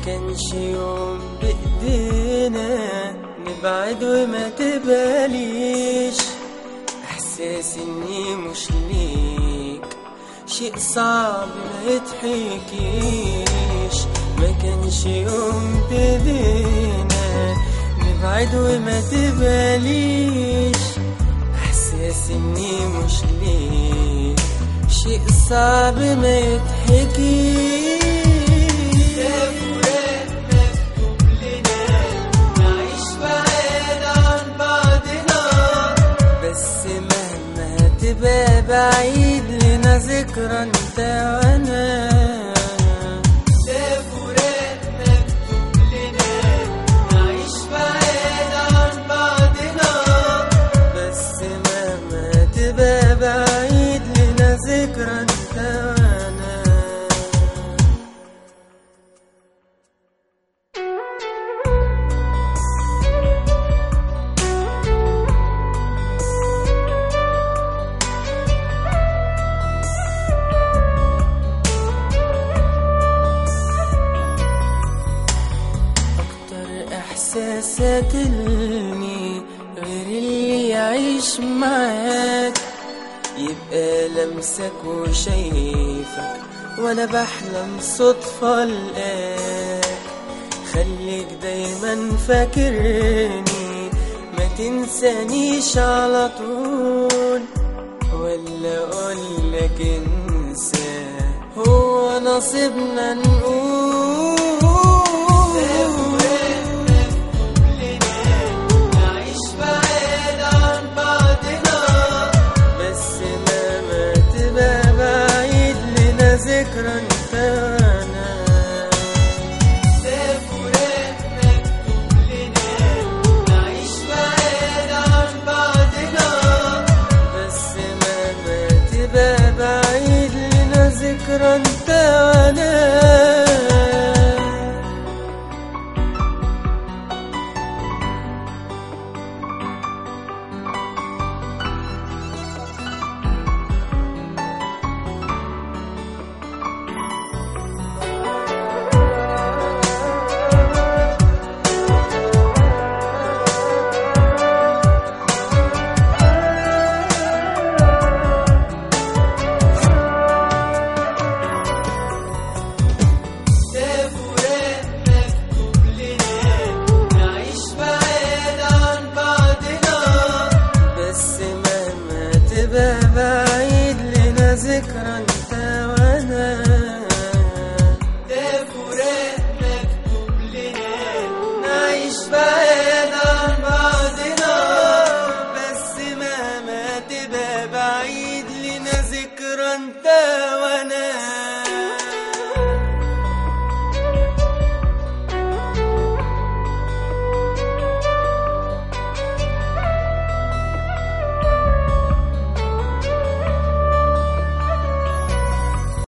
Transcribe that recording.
كانش يوم بإيدينا نبعد وما تباليش إحساس إني مش ليك شيء صعب ما يتحكيش ما كانش يوم بإيدينا نبعد وما تباليش إحساس إني مش ليك شيء صعب ما يتحكيش بس مهما تبقى بعيد لنا ذكرى انت وانا بس مهما تبقى بعيد لنا ذكرى انت وانا أكتر إحساس قاتلني غير اللي يعيش معاك يبقى لمسك وشايفك وأنا بحلم صدفة لقاك خليك دايما فاكرني ما تنسانيش على طول ولا أقولك انسى هو نصيبنا نقول